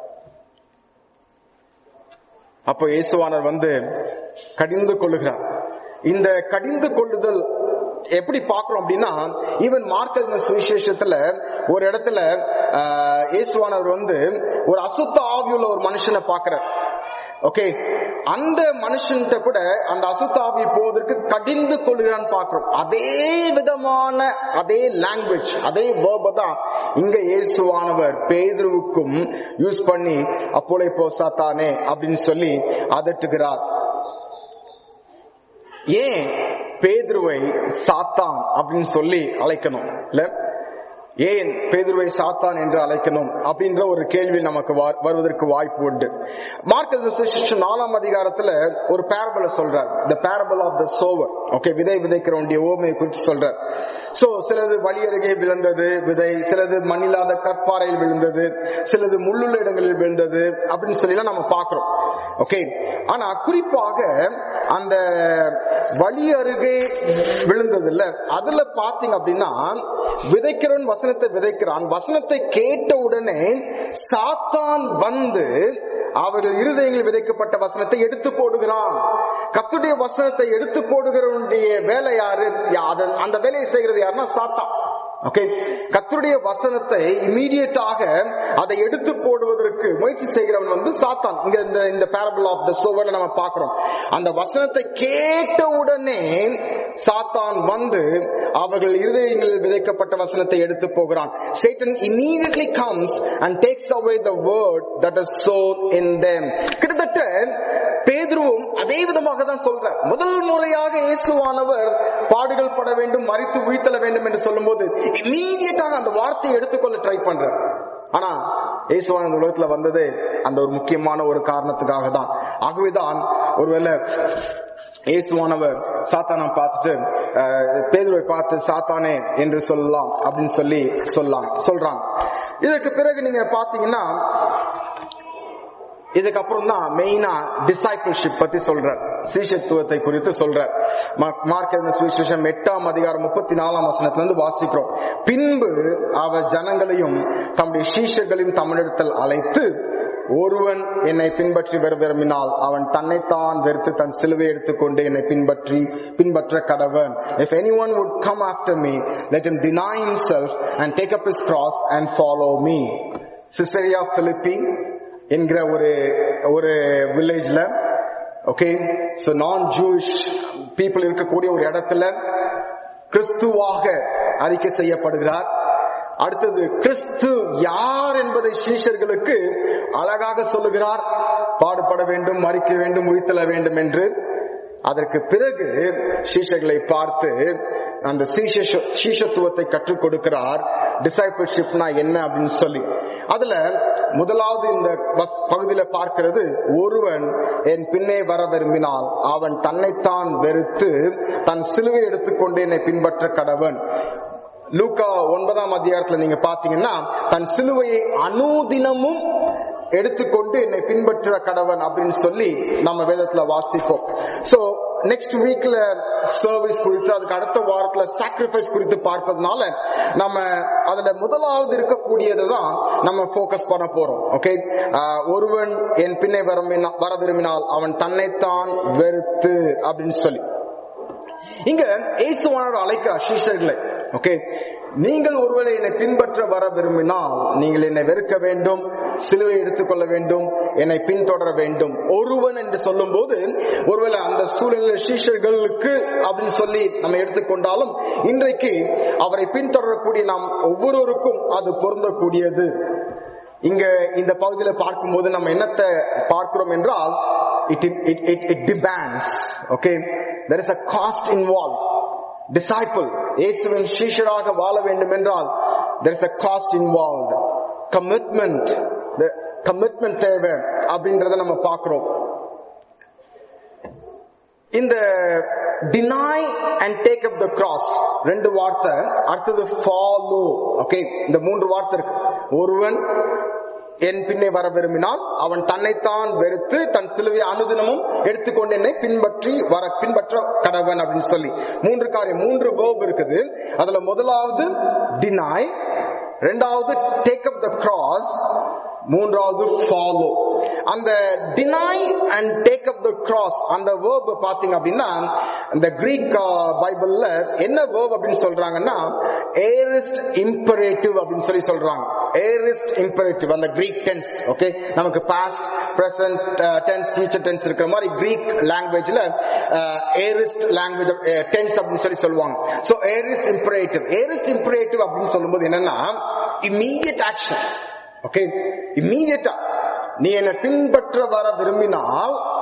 அப்போ இயேசுவானர் வந்து கடிந்து கொள்ளுகிறார் இந்த கடிந்து கொள்ளுதல் எப்படி பார்க்கிறோம் அப்படின்னா ஈவன் மார்க்கல் சுவிசேஷத்துல ஒரு இடத்துல ஆஹ், இயேசுவானவர் வந்து ஒரு அசுத்த ஆவியுள்ள ஒரு மனுஷனை பார்க்கிறார் ஓகே அந்த மனுஷன்கிட்ட கூட அந்த அசுத்த ஆவி போவதற்கு கடிந்து கொள்கிறான்னு பார்க்கிறோம் அதே விதமான அதே லாங்குவேஜ் அதே வேர்ப தான் இங்க இயேசுவானவர் பேதுருவுக்கும் யூஸ் பண்ணி அப்போலே போசாத்தானே அப்படின்னு சொல்லி அதட்டுகிறார் ஏன் பேதுருவை சாத்தான் அப்படின்னு சொல்லி அழைக்கணும் இல்ல ஏன் பேதுருவை சாத்தான் என்று அழைக்கணும் அப்படின்ற ஒரு கேள்வி நமக்கு வா- வருவதற்கு வாய்ப்பு உண்டு மார்க் நாலாம் அதிகாரத்துல ஒரு பேரபிள சொல்றார் the parable of the sower okay விதை விதைக்கிறவனுடைய ஓமையை குறித்து சொல்றார் சோ சிலது வழி அருகே விழுந்தது விதை சிலது மண்ணில்லாத கற்பாறையில் விழுந்தது சிலது முள்ளுள்ள இடங்களில் விழுந்தது அப்படின்னு சொல்லி நம்ம பார்க்கிறோம் ஓகே ஆனா குறிப்பாக அந்த வழி அருகே விழுந்தது இல்ல அதுல பாத்தீங்க அப்படின்னா விதைக்கிறவன் வசனத்தை விதைக்கிறான் வசனத்தை கேட்ட உடனே சாத்தான் வந்து அவர்கள் இருதயங்களில் விதைக்கப்பட்ட வசனத்தை எடுத்து போடுகிறான் கத்துடைய வசனத்தை எடுத்து போடுகிறவனுடைய வேலை யாரு யா- அத- அந்த வேலையை செய்கிறது யாருன்னா சாத்தான் ஓகே கத்தருடைய வசனத்தை இமீடியட்டாக அதை எடுத்து போடுவதற்கு முயற்சி செய்கிறவன் வந்து சாத்தான் இங்க இந்த இந்த பேரபிள் ஆஃப் த சோவர்ல நம்ம பார்க்கிறோம் அந்த வசனத்தை கேட்ட உடனே சாத்தான் வந்து அவர்கள் இருதயங்களில் விதைக்கப்பட்ட வசனத்தை எடுத்து போகிறான் Satan immediately comes and takes away the word that is sown in them கிட்டத்தட்ட பேதுருவும் அதே விதமாக தான் சொல்றார் முதல் முறையாக இயேசுவானவர் பாடுகள் பட வேண்டும் மறித்து உயிர்த்தல வேண்டும் என்று சொல்லும்போது இம்மீடியட்டாக அந்த வார்த்தையை எடுத்துக்கொள்ள ட்ரை பண்றார் ஆனா இயேசுவான இந்த உலகத்துல வந்தது அந்த ஒரு முக்கியமான ஒரு காரணத்துக்காக தான் ஆகவேதான் ஒருவேளை இயேசுவானவர் சாத்தானை பார்த்துட்டு அஹ், பேதுருவை பார்த்து சாத்தானே என்று சொல்லலாம் அப்படின்னு சொல்லி சொல்லலாம் சொல்றாங்க இதற்கு பிறகு நீங்க பாத்தீங்கன்னா இதுக்கப்புறம் தான் மெயினா டிசைபிள்ஷிப் பத்தி சொல்றார் சீஷத்துவத்தை குறித்து சொல்றார் மா- மார்க் எழுதின சுவிசேஷம் எட்டாம் அதிகாரம் முப்பத்தி நாலாம் வசனத்துல இருந்து வாசிக்கிறோம் பின்பு அவர் ஜனங்களையும் தம்முடைய சீஷர்களையும் தமிழிடத்தில் அழைத்து ஒருவன் என்னை பின்பற்றி வர விரும்பினால் அவன் தன்னைத்தான் வெறுத்து தன் சிலுவை எடுத்துக்கொண்டு என்னை பின்பற்றி பின்பற்ற கடவன் if anyone would come after me let him deny himself and take up his cross and follow me Caesarea பிலிப்பி என்கிற ஒரு ஒரு வில்லேஜ்ல ஓகே சோ நான் ஜூஷ் பீப்புள் இருக்கக்கூடிய ஒரு இடத்துல கிறிஸ்துவாக அறிக்கை செய்யப்படுகிறார் அடுத்தது கிறிஸ்து யார் என்பதை சீஷர்களுக்கு அழகாக சொல்லுகிறார் பாடுபட வேண்டும் மறிக்க வேண்டும் உயிர்த்தல வேண்டும் என்று அதற்கு பிறகு சீஷர்களை பார்த்து அந்த சீஷ- சீஷத்துவத்தை கற்றுக் கொடுக்கிறார் டிசைபிள்ஷிப்னா என்ன அப்படின்னு சொல்லி அதுல முதலாவது இந்த பஸ் பகுதியில பார்க்கிறது ஒருவன் என் பின்னே வர விரும்பினால் அவன் தன்னைத்தான் வெறுத்து தன் சிலுவை எடுத்துக்கொண்டு என்னை பின்பற்ற கடவன் லூக்கா ஒன்பதாம் அதிகாரத்துல நீங்க பாத்தீங்கன்னா தன் சிலுவையை அனுதினமும் எடுத்துக்கொண்டு என்னை பின்பற்ற கடவன் அப்படின்னு சொல்லி நம்ம வேதத்துல வாசிப்போம் சோ நெக்ஸ்ட் வீக்ல சர்வீஸ் குறித்து அதுக்கு அடுத்த வாரத்துல சாக்ரிஃபைஸ் குறித்து பார்ப்பதனால நம்ம அதுல முதலாவது இருக்கக்கூடியதுதான் நம்ம ஃபோக்கஸ் பண்ண போறோம் ஓகே ஒருவன் என் பின்னே வரமினா- வர விரும்பினால் அவன் தன்னைத்தான் வெறுத்து அப்படின்னு சொல்லி இங்க இயேசுவானவர் அழைக்கிறார் சீஷர்களை ஓகே நீங்கள் ஒருவேளை என்னை பின்பற்ற வர விரும்பினால் நீங்கள் என்னை வெறுக்க வேண்டும் சிலுவை எடுத்துக்கொள்ள வேண்டும் என்னை பின்தொடர வேண்டும் ஒருவன் என்று சொல்லும் போது ஒருவேளை அந்த சூழ்நிலை சீஷர்களுக்கு அப்படின்னு சொல்லி நம்ம எடுத்துக்கொண்டாலும் இன்றைக்கு அவரை பின்தொடரக்கூடிய நாம் ஒவ்வொருவருக்கும் அது பொருந்தக்கூடியது இங்க இந்த பகுதியில பார்க்கும்போது நம்ம என்னத்தை பார்க்கிறோம் என்றால் it it it it depends okay there is a cost involve disciple இயேசுவின் சீஷராக வாழ வேண்டும் என்றால் there is a cost involve commitment commitment தேவை அப்படின்றத நம்ம பார்க்கிறோம் இந்த deny and take up the cross ரெண்டு வார்த்தை அடுத்தது ஃபாலோ ஓகே இந்த மூன்று வார்த்தை இருக்கு ஒருவன் என் பின்னே வர விரும்பினால் அவன் தன்னைத்தான் வெறுத்து தன் சிலுவை அனுதினமும் எடுத்துக்கொண்டு என்னை பின்பற்றி வர பின்பற்ற கடவன் அப்படின்னு சொல்லி மூன்று காரியம் மூன்று வேர்ப் இருக்குது அதுல முதலாவது டினாய் ரெண்டாவது டேக் அப் த கிராஸ் மூன்றாவது ஃபாலோ அந்த deny and take up the cross அந்த வேர்ப் பாத்தீங்க அப்படின்னா இந்த கிரீக் பைபிள்ல என்ன வேர்ப் அப்படின்னு சொல்றாங்கன்னா ஏரிஸ்ட் இம்பரேட்டிவ் அப்படின்னு சொல்லி சொல்றாங்க ஏரிஸ்ட் இம்பரேட்டிவ் அந்த கிரீக் டென்ஸ் ஓகே நமக்கு past present tense future tense இருக்கிற மாதிரி கிரீக் லாங்குவேஜ்ல ஏரிஸ்ட் லாங்குவேஜ் டென்ஸ் அப்படின்னு சொல்லி சொல்லுவாங்க so aorist imperative aorist imperative அப்படின்னு சொல்லும்போது என்னன்னா இம்மீடியட் ஆக்ஷன் ஓகே இம்மீடியட்டா நீ என்னை பின்பற்ற வர விரும்பினால்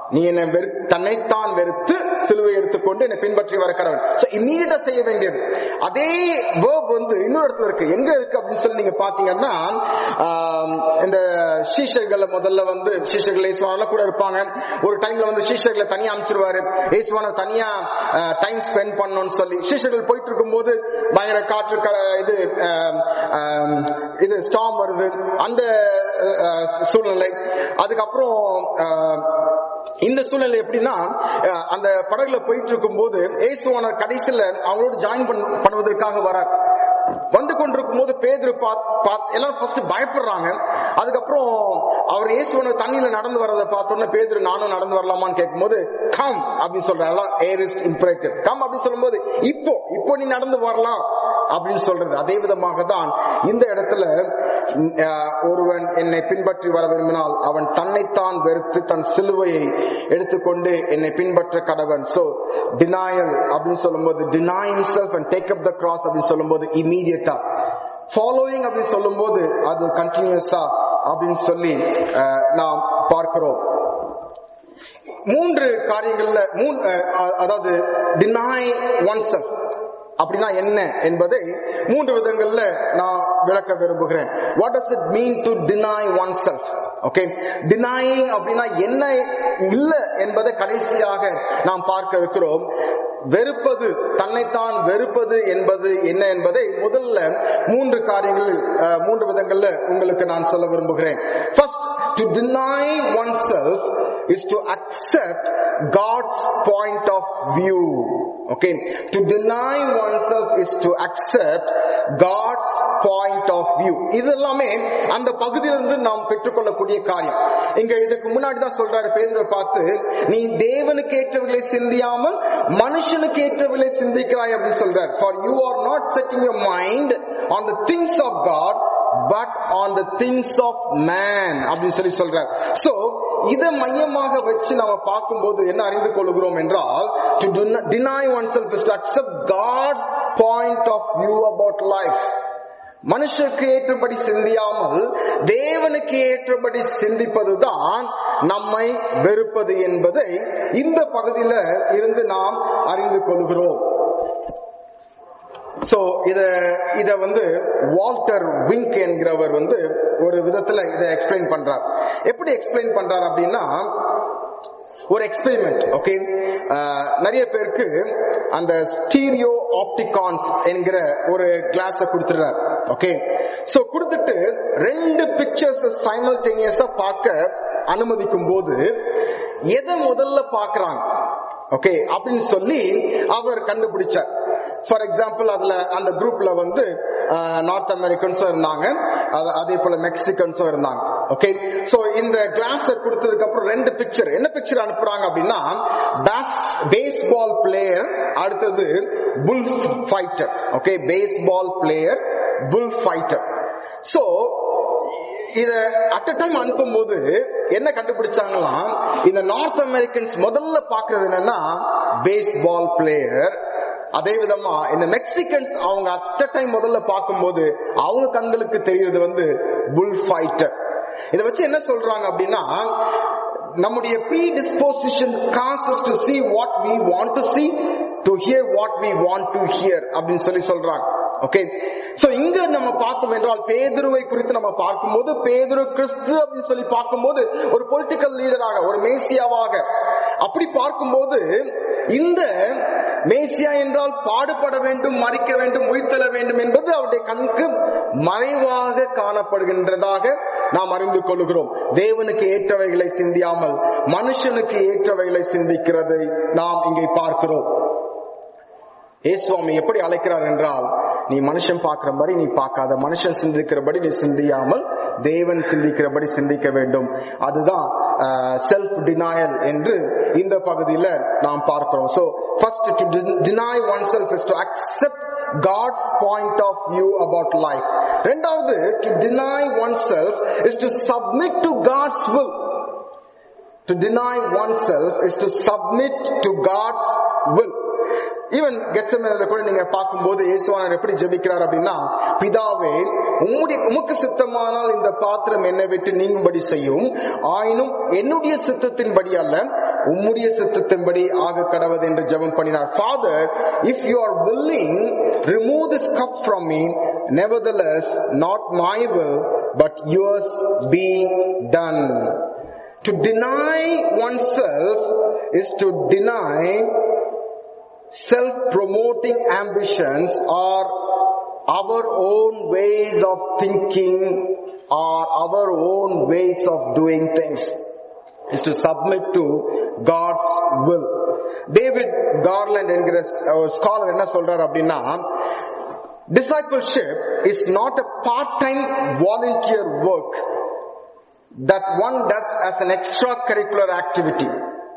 நீ என்னை வெறு தன்னைத்தான் வெறுத்து சிலுவை எடுத்துக்கொண்டு என்னை பின்பற்றி வர கடவுள் சோ இம்மீடியட்டா செய்ய வேண்டியது அதே வேர்ப் வந்து இன்னொரு இடத்துல இருக்கு எங்க இருக்கு அப்படின்னு சொல்லி நீங்க பாத்தீங்கன்னா ஆம், இந்த சீஷர்கள் முதல்ல வந்து சீஷர்கள் இயேசுவான கூட இருப்பாங்க ஒரு டைம்ல வந்து சீஷர்களை தனியா அமைச்சிருவாரு இயேசுவான தனியா டைம் ஸ்பெண்ட் பண்ணணும்னு சொல்லி சீஷர்கள் போயிட்டு இருக்கும்போது பயங்கர காற்று க- இது ஆம், ஆம், இது ஸ்டாம் வருது அந்த அஹ், சூழ்நிலை அதுக்கப்புறம் ஆஹ், இந்த சூழ்நிலை எப்படின்னா அஹ், அந்த படகுல போயிட்டு இருக்கும்போது ஏசுவான கடைசியில அவங்களோட ஜாயின் பண்ணுவதற்காக வரார் வந்து கொண்டிருக்கும் போது பேதுரு பாத்- பாத்- எல்லாரும் ஃபர்ஸ்ட் பயப்படுறாங்க அதுக்கப்புறம் அவர் இயேசுவன தண்ணியில நடந்து வரதை பார்த்தோன்னே பேதுரு நானும் நடந்து வரலாமான்னு கேட்கும்போது கம் அப்படின்னு சொல்றாங்க ஏர் இஸ் இம்பரேட்டிவ் கம் அப்படின்னு சொல்லும்போது இப்போ இப்போ நீ நடந்து வரலாம் அப்படின்னு சொல்றது அதே விதமாக தான் இந்த இடத்துல ம், அஹ், ஒருவன் என்னை பின்பற்றி வர விரும்பினால் அவன் தன்னைத்தான் வெறுத்து தன் சிலுவையை எடுத்துக்கொண்டு என்னை பின்பற்ற கடவன் சோ டினாயல் அப்படின்னு சொல்லும்போது deny himself and take up the cross அப்படின்னு சொல்லும்போது இமீடியட்டா ஃபாலோயிங் அப்படின்னு சொல்லும்போது அது கண்டினியூஸா அப்படின்னு சொல்லி அஹ், நாம் பார்க்கிறோம் மூன்று காரியங்கள்ல மூணு அஹ், அதாவது டினாய் ஒன் செல்ஃப் அப்படின்னா என்ன என்பதை மூன்று விதங்கள்ல நான் விளக்க விரும்புகிறேன் what does it mean to deny one self okay denying அப்படின்னா என்ன இல்ல என்பதை கடைசியாக நாம் பார்க்க இருக்கிறோம் வெறுப்பது தன்னைத்தான் வெறுப்பது என்பது என்ன என்பதை முதல்ல மூன்று காரியங்கள் அஹ், மூன்று விதங்கள்ல உங்களுக்கு நான் சொல்ல விரும்புகிறேன் first to deny oneself is to accept God's point of view. Okay. To deny oneself is to accept God's point of view. இது எல்லாமே அந்த பகுதியிலிருந்து நாம் பெற்றுக்கொள்ளக்கூடிய காரியம் இங்க இதுக்கு முன்னாடி தான் சொல்றாரு பேதுரை பார்த்து நீ தேவனுக்கு ஏற்றவர்களை சிந்தியாமல் மனுஷனுக்கு ஏற்றவர்களை சிந்திக்கிறாய் அப்படின்னு சொல்றார் for you are not setting your mind on the things of God but on the things of man அப்படின்னு சொல்லி சொல்றார் சோ இதை மையமாக வச்சு நம்ம பார்க்கும்போது என்ன அறிந்து கொள்கிறோம் என்றால் to deny oneself is to accept God's point of view about life மனுஷருக்கு ஏற்றபடி சிந்தியாமல் தேவனுக்கு ஏற்றபடி சிந்திப்பதுதான் நம்மை வெறுப்பது என்பதை இந்த பகுதியில இருந்து நாம் அறிந்து கொள்கிறோம் சோ இத இத வந்து வால்டர் விங்க் என்கிறவர் வந்து ஒரு விதத்துல இதை எக்ஸ்பிளைன் பண்றார் எப்படி எக்ஸ்பிளைன் பண்றார் அப்படின்னா ஒரு எக்ஸ்பெரிமெண்ட் ஓகே நிறைய பேருக்கு அந்த ஸ்டீரியோ ஆப்டிகான்ஸ் என்கிற ஒரு கிளாஸ கொடுத்துறார் ஓகே சோ கொடுத்துட்டு ரெண்டு பிக்சர்ஸ் சைமல்டேனியஸா பார்க்க அனுமதிக்கும் போது எதை முதல்ல பாக்குறாங்க ஓகே அப்படின்னு சொல்லி அவர் கண்டுபிடிச்சார் ஃபார் எக்ஸாம்பிள் அதுல அந்த குரூப்ல வந்து நார்த் அமெரிக்கன்ஸும் இருந்தாங்க அது- அதே போல மெக்சிகன்ஸும் இருந்தாங்க ஓகே சோ இந்த கிளாஸ் கொடுத்ததுக்கு அப்புறம் ரெண்டு பிக்சர் என்ன பிக்சர் அனுப்புறாங்க அப்படின்னா பேஸ்பால் பிளேயர் அடுத்தது bull fighter okay baseball player bull fighter so இத அட் டைம் அனுப்பும் போது என்ன கண்டுபிடிச்சாங்களாம் இந்த நார்த் அமெரிக்கன்ஸ் முதல்ல பாக்குறது என்னன்னா பேஸ்பால் பிளேயர் அதே விதமா இந்த மெக்சிகன்ஸ் அவங்க அட் டைம் முதல்ல பார்க்கும்போது அவங்க கண்களுக்கு தெரியுது வந்து புல் ஃபைட்டர் இத வச்சு என்ன சொல்றாங்க அப்படின்னா நம்முடைய predisposition causes to see what we want to see to hear what we want to hear அப்படின்னு சொல்லி சொல்றாங்க ஓகே சோ இங்க நம்ம பார்த்தோம் என்றால் பேதுருவை குறித்து நம்ம பார்க்கும்போது பேதுரு கிறிஸ்து அப்படின்னு சொல்லி பார்க்கும்போது ஒரு பொலிட்டிக்கல் லீடராக ஒரு மேசியாவாக அப்படி பார்க்கும்போது இந்த மேசியா என்றால் பாடுபட வேண்டும் மறிக்க வேண்டும் உயிர்த்தெழ வேண்டும் என்பது அவருடைய கண்ணுக்கு மறைவாக காணப்படுகின்றதாக நாம் அறிந்து கொள்கிறோம் தேவனுக்கு ஏற்றவைகளை சிந்தியாமல் மனுஷனுக்கு ஏற்றவைகளை சிந்திக்கிறதை நாம் இங்கே பார்க்கிறோம் ஏசுவாமி எப்படி அழைக்கிறார் என்றால் நீ மனுஷன் பார்க்கிறபடி நீ பார்க்காத மனுஷன் சிந்திக்கிறபடி நீ சிந்தியாமல் தேவன் சிந்திக்கிறபடி சிந்திக்க வேண்டும் அதுதான் செல்ஃப் டினாயல் என்று இந்த பகுதியில நாம் பார்க்கிறோம் so first to deny oneself is to accept God's point of view about life ரெண்டாவது to deny oneself is to submit to God's will To deny oneself is to submit to God's will. Even கெட்சமேல கூட நீங்க பார்க்கும்போது இயேசுவானவர் எப்படி ஜெபிக்கிறார் அப்படின்னா பிதாவே உம்முடைய உமக்கு சித்தமானால் இந்த பாத்திரம் என்னை விட்டு நீங்கும்படி செய்யும் ஆயினும் என்னுடைய சித்தத்தின்படி அல்ல உம்முடைய சித்தத்தின்படி ஆக கடவது என்று ஜெபம் பண்ணினார் father if you are willing remove this cup from me nevertheless not my will but yours be done to deny oneself is to deny self-promoting ambitions or our own ways of thinking or our own ways of doing things is to submit to God's will. David Garland என்கிற ஒரு scholar என்ன சொல்றாரு அப்படின்னா discipleship is not a part-time volunteer work that one does as an extracurricular activity.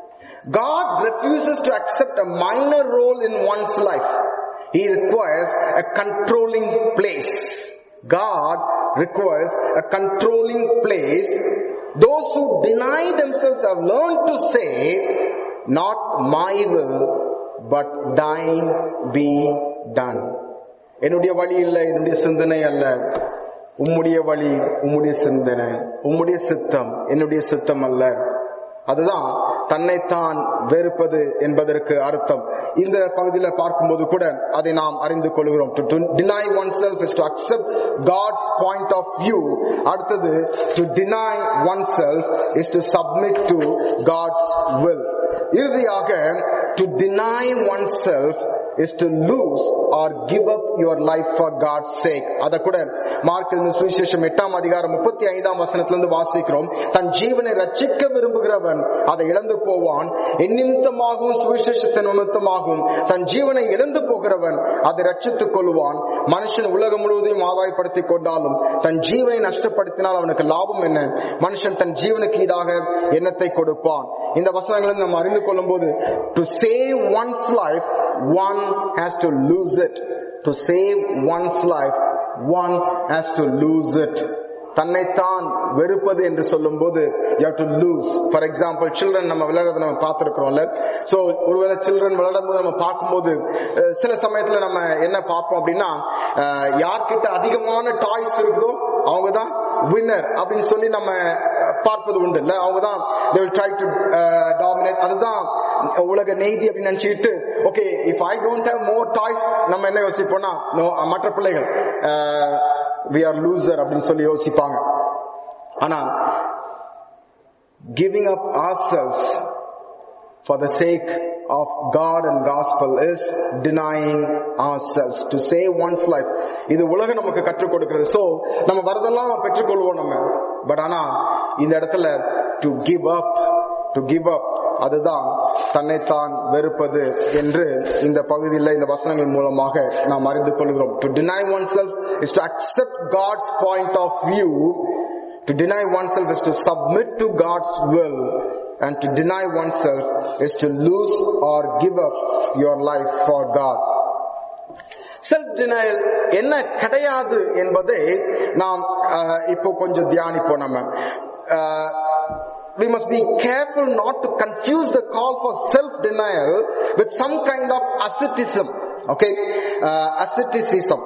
God refuses to accept a minor role in one's life. He requires a controlling place. God requires a controlling place. Those who deny themselves have learned to say, not my will, but thine be done. என்னுடைய வழி இல்லை என்னுடைய சிந்தனை அல்ல உம்முடைய வழி உம்முடைய சிந்தனை உம்முடைய சித்தம் என்னுடைய சித்தம் அல்ல அதுதான் தன்னைத்தான் வெறுப்பது என்பதற்கு அர்த்தம் இந்த பகுதியில பார்க்கும்போது கூட அதை நாம் அறிந்து கொள்கிறோம் to deny oneself is to accept God's point of view அடுத்தது to deny oneself is to submit to God's will இறுதியாக to deny oneself is to lose or give up your life for God's sake. அத கூட mark சுவிசேஷம் எட்டாம் அதிகாரம் முப்பத்தி ஐந்தாம் வசனத்திலிருந்து வாசிக்கிறோம் தன் ஜீவனை ரட்சிக்க விரும்புகிறவன் அதை இழந்து போவான் எந்நிமித்தமாகவும் சுவிசேஷத்தின் நிமித்தமாகவும் தன் ஜீவனை இழந்து போகிறவன் அதை ரட்சித்துக் கொள்வான் மனுஷன் உலகம் முழுவதையும் ஆதாயப்படுத்திக் கொண்டாலும் தன் ஜீவனை நஷ்டப்படுத்தினால் அவனுக்கு லாபம் என்ன மனுஷன் தன் ஜீவனுக்கு ஈடாக எண்ணத்தை கொடுப்பான் இந்த வசனங்களை நம்ம அறிந்து கொள்ளும் போது to save one's life one has to lose it. To save one's life, one has to lose it. தன்னைத்தான் வெறுப்பது என்று சொல்லும் போது you have to lose for example children நம்ம விளையாடுறத நம்ம பார்த்திருக்கிறோம்ல சோ ஒருவேளை சில்ட்ரன் விளையாடும் போது நம்ம பார்க்கும்போது அஹ், சில சமயத்துல நம்ம என்ன பார்ப்போம் அப்படின்னா அஹ், யார்கிட்ட அதிகமான டாய்ஸ் இருக்குதோ அவங்க தான் வின்னர் அப்படின்னு சொல்லி நம்ம அஹ், பார்ப்பது உண்டு இல்ல அவங்க தான் they will try to uh, dominate அதுதான் உலக நெய்தி அப்படின்னு நினைச்சுக்கிட்டு okay if I don't have more toys நம்ம என்ன யோசிப்போம்னா no, மற்ற பிள்ளைகள் வி ஆர் லூசர் அப்படின்னு சொல்லி யோசிப்பாங்க ஆனா giving up ourselves for the sake of God and gospel is denying ourselves to save one's life இது உலகம் நமக்கு கற்றுக் கொடுக்கிறது சோ நம்ம வரதெல்லாம் பெற்றுக்கொள்வோம் நம்ம பட் ஆனா இந்த இடத்துல to give up to give up அதுதான் தன்னைத்தான் வெறுப்பது என்று இந்த பகுதியில் இந்த வசனங்கள் மூலமாக நாம் அறிந்து கொள்கிறோம் to deny oneself is to accept God's point of view to deny oneself is to submit to God's will and to deny oneself is to lose or give up your life for God. Self denial என்ன கிடையாது என்பதை நாம் அஹ், இப்போ கொஞ்சம் தியானிப்போம் நம்ம அஹ், we must be careful not to confuse the call for self denial with some kind of asceticism okay uh, asceticism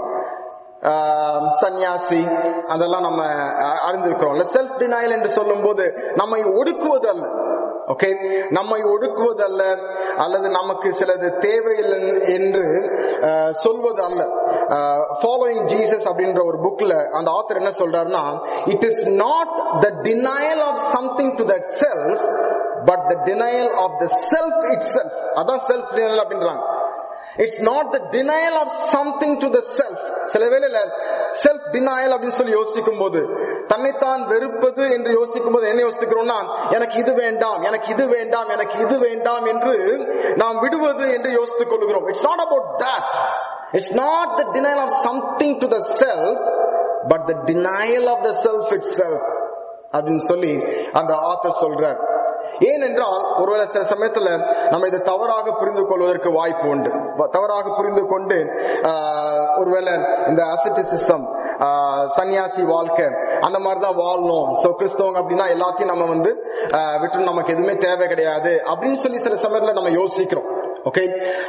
ஆஹ் சந்நியாசி அதெல்லாம் நம்ம அ- அறிந்திருக்கிறோம்ல செல்ஃப் டினையல் என்று சொல்லும்போது நம்மை ஒடுக்குவது அல்ல ஓகே நம்மை ஒடுக்குவது அல்ல அல்லது நமக்கு சிலது தேவையில்லை என்று ஆஹ், சொல்வது அல்ல ஃபாலோயிங் ஜீசஸ் அப்படின்ற ஒரு புக்ல அந்த ஆத்தர் என்ன சொல்றாருன்னா it is not the denial of something to that self but the denial of the self itself அதான் செல்ஃப் டினையல் அப்படின்றாங்க it's not the denial of something to the self சில வேளையில செல்ஃப் டினையல் அப்படின்னு சொல்லி யோசிக்கும் போது தன்னைத்தான் வெறுப்பது என்று யோசிக்கும் போது என்ன யோசிக்கிறோம்னா எனக்கு இது வேண்டாம் எனக்கு இது வேண்டாம் எனக்கு இது வேண்டாம் என்று நாம் விடுவது என்று யோசித்துக் கொள்கிறோம் it's not about that it's not the denial of something to the self but the denial of the self itself அப்படின்னு சொல்லி அந்த ஆத்தர் சொல்றார் ஏனென்றால் ஒருவேளை சில சமயத்துல நம்ம இதை தவறாக புரிந்து கொள்வதற்கு வாய்ப்பு உண்டு வ- தவறாக புரிந்து கொண்டு ஆஹ், ஒருவேளை இந்த அசிட்டிசிசம் சன்னியாசி வாழ்க்கை அந்த மாதிரி தான் வாழணும் சோ கிறிஸ்தவங்க அப்படின்னா எல்லாத்தையும் நம்ம வந்து ஆஹ், விட்டு நமக்கு எதுவுமே தேவை கிடையாது அப்படின்னு சொல்லி சில சமயத்துல நம்ம யோசிக்கிறோம் ஓகே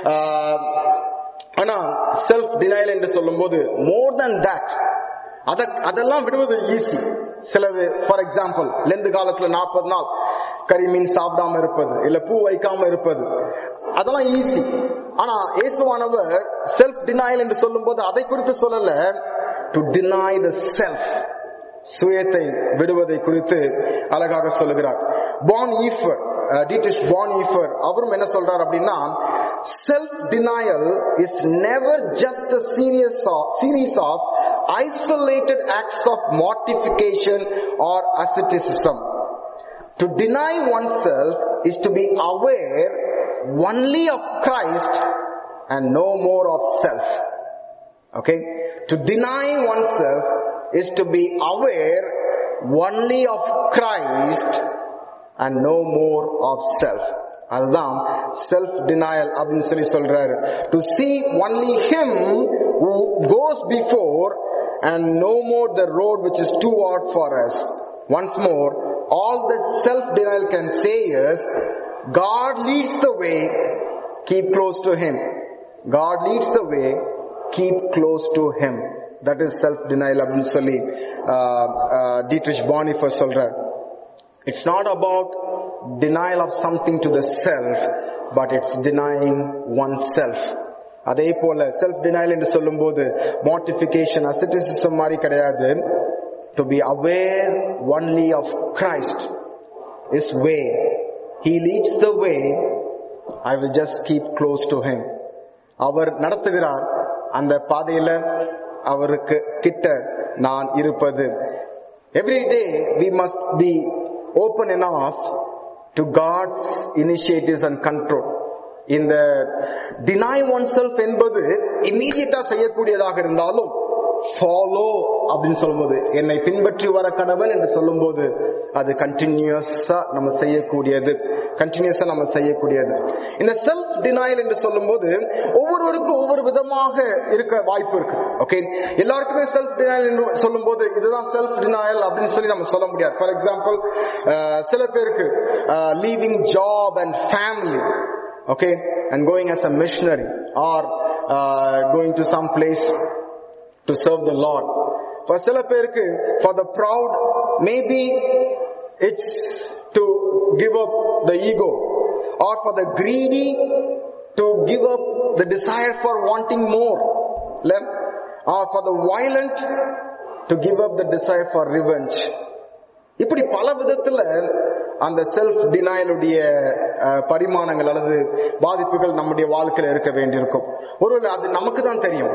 ஆனா செல்ஃப் டினையல் என்று சொல்லும்போது மோர் than that அத அதெல்லாம் விடுவது ஈஸி சிலது ஃபார் எக்ஸாம்பிள் லெந்து காலத்துல நாற்பது நாள் கறி மீன் சாப்பிடாம இருப்பது இல்ல பூ வைக்காம இருப்பது அதெல்லாம் ஈஸி ஆனா இயேசுவானவர் செல்ஃப் டினாயல் என்று சொல்லும்போது அதை குறித்து சொல்லல டு டினை த செல்ஃப் சுயத்தை விடுவதை குறித்து அழகாக சொல்லுகிறார் பான் ஈஃபர் டீட்டிஷ் பான் ஈஃபர் அவரும் என்ன சொல்றார் அப்படின்னா self denial is never just a serious series of isolated acts of mortification or asceticism To deny oneself is to be aware only of Christ and no more of self. Okay? To deny oneself is to be aware only of Christ and no more of self. அதுதான் self denial அப்படின்னு சொல்லி சொல்றாரு to see only him who goes before and no more the road which is too hard for us once more all that self denial can say is god leads the way keep close to him god leads the way keep close to him that is self denial அப்படின்னு சொல்லி Dietrich பானிஃபர் சொல்றார் it's not about denial of something to the self but it's denying oneself அதே போல self denial என்று சொல்லும்போது மார்டிபிகேஷன் asceticism மாதிரி கிடையாது to be aware only of Christ is way he leads the way I will just keep close to him அவர் நடத்துகிறார் அந்த பாதையில அவருக்கு கிட்ட நான் இருப்பது every day we must be open enough to God's initiatives and control இந்த deny oneself என்பது இம்மீடியட்டா செய்யக்கூடியதாக இருந்தாலும் ஃபாலோ அப்படின்னு சொல்லும்போது என்னை பின்பற்றி வர கடவுள் என்று சொல்லும்போது அது கண்டினியூஸா நம்ம செய்யக்கூடியது கண்டினியூஸா நம்ம செய்யக்கூடியது இந்த செல்ஃப் டினாயல் என்று சொல்லும்போது ஒவ்வொருவருக்கும் ஒவ்வொரு விதமாக இருக்க வாய்ப்பு இருக்கு ஓகே எல்லாருக்குமே செல்ஃப் டினாயல் என்று சொல்லும்போது இதுதான் செல்ஃப் டினாயல் அப்படின்னு சொல்லி நம்ம சொல்ல முடியாது ஃபார் எக்ஸாம்பிள் சில பேருக்கு leaving job and family okay and going as a missionary or uh, going to some place to serve the lord for சில பேருக்கு for the proud maybe it's to give up the ego or for the greedy to give up the desire for wanting more or for the violent to give up the desire for revenge இப்படி பல விதத்துல அந்த self டினாயலுடைய பரிமாணங்கள் அல்லது பாதிப்புகள் நம்முடைய வாழ்க்கையில இருக்க வேண்டியிருக்கும் ஒருவேளை அது நமக்கு தான் தெரியும்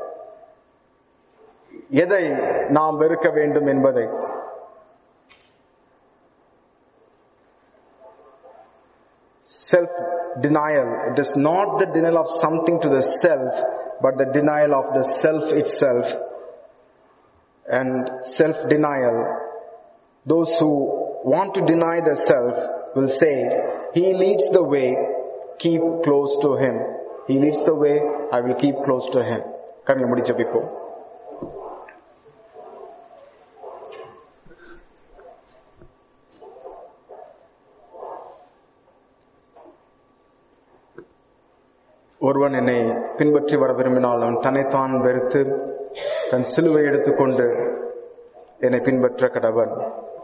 எதை நாம் வெறுக்க வேண்டும் என்பதை self denial it is not the denial of something to the self but the denial of the self itself and self denial those who want to deny the self will say, He leads the way, keep close to Him. He leads the way, I will keep close to Him. கண்ணை முடிச்ச பிப்போம் ஒருவன் என்னை பின்பற்றி வர விரும்பினால் அவன் தன்னைத்தான் வெறுத்து தன் சிலுவை எடுத்துக்கொண்டு என்னை பின்பற்ற கடவன்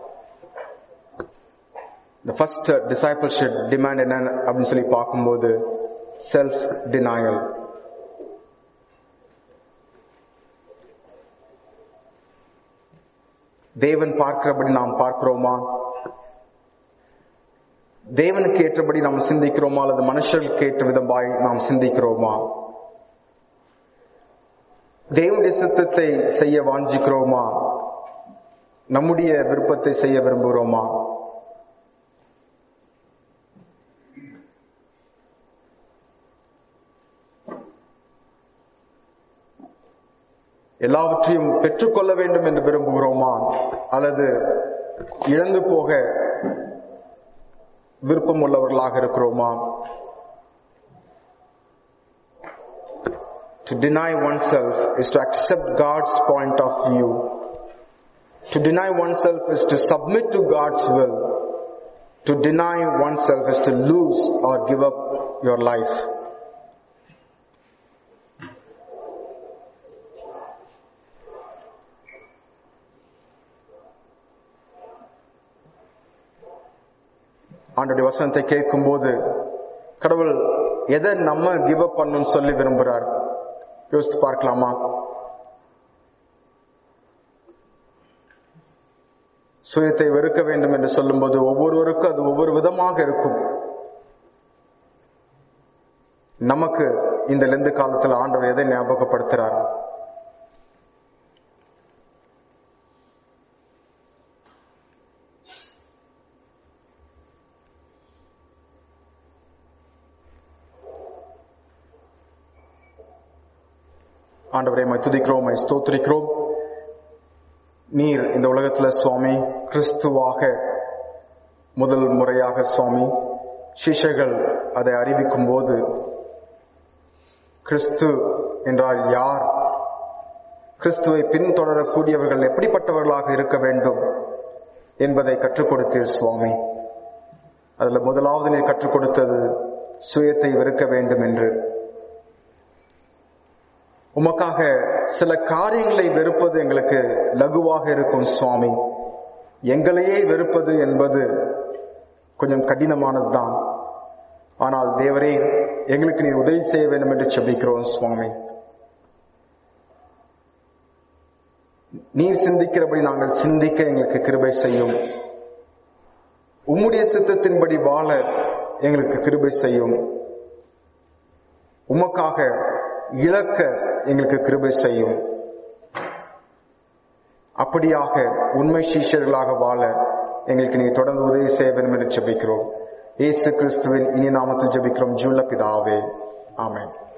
the first discipleship demand என்ன அப்படின்னு சொல்லி பார்க்கும்போது செல்ஃப் டினாயல் தேவன் பார்க்கிறபடி நாம் பார்க்கிறோமா தேவனுக்கு ஏற்றபடி நாம் சிந்திக்கிறோமா அல்லது மனுஷர்களுக்கு ஏற்ற விதமாய் நாம் சிந்திக்கிறோமா தேவனுடைய சித்தத்தை செய்ய வாஞ்சிக்கிறோமா நம்முடைய விருப்பத்தை செய்ய விரும்புகிறோமா எல்லாவற்றையும் பெற்றுக்கொள்ள வேண்டும் என்று விரும்புகிறோமா அல்லது இழந்து போக விருப்பம் உள்ளவர்களாக இருக்கிறோமா To deny oneself is to accept God's point of view. To deny oneself is to submit to God's will. To deny oneself is to lose or give up your life. ஆண்டுடைய வசனத்தை கேட்கும்போது கடவுள் எதை நம்ம கிவ் அப் பண்ணணும்னு சொல்லி விரும்புறார் யோசித்து பார்க்கலாமா சுயத்தை வெறுக்க வேண்டும் என்று சொல்லும்போது ஒவ்வொருவருக்கும் அது ஒவ்வொரு விதமாக இருக்கும் நமக்கு இந்த லெந்து காலத்தில் ஆண்டவர் எதை ஞாபகப்படுத்துறார் ஆண்டவரை மை துதிக்கிறோம் மை ஸ்தோத்திரிக்கிறோம் நீர் இந்த உலகத்துல சுவாமி கிறிஸ்துவாக முதல் முறையாக சுவாமி சிஷ்யர்கள் அதை அறிவிக்கும் போது கிறிஸ்து என்றால் யார் கிறிஸ்துவை பின்தொடரக்கூடியவர்கள் எப்படிப்பட்டவர்களாக இருக்க வேண்டும் என்பதை கற்றுக் கொடுத்தீர் சுவாமி அதுல முதலாவது நீர் கற்றுக் கொடுத்தது சுயத்தை வெறுக்க வேண்டும் என்று உமக்காக சில காரியங்களை வெறுப்பது எங்களுக்கு லகுவாக இருக்கும் சுவாமி எங்களையே வெறுப்பது என்பது கொஞ்சம் கடினமானதுதான் ஆனால் தேவரே எங்களுக்கு நீர் உதவி செய்ய வேண்டும் என்று செபிக்கிறோம் சுவாமி நீர் சிந்திக்கிறபடி நாங்கள் சிந்திக்க எங்களுக்கு கிருபை செய்யும் உம்முடைய சித்தத்தின்படி வாழ எங்களுக்கு கிருபை செய்யும் உமக்காக இழக்க எங்களுக்கு கிருபை செய்யும் அப்படியாக உண்மை சீஷர்களாக வாழ எங்களுக்கு நீ தொடர்ந்து உதவி செய்ய வேண்டும் என்று ஜெபிக்கிறோம் இயேசு கிறிஸ்துவின் இனி நாமத்தில் ஜெபிக்கிறோம் ஜூல பிதாவே ஆமென்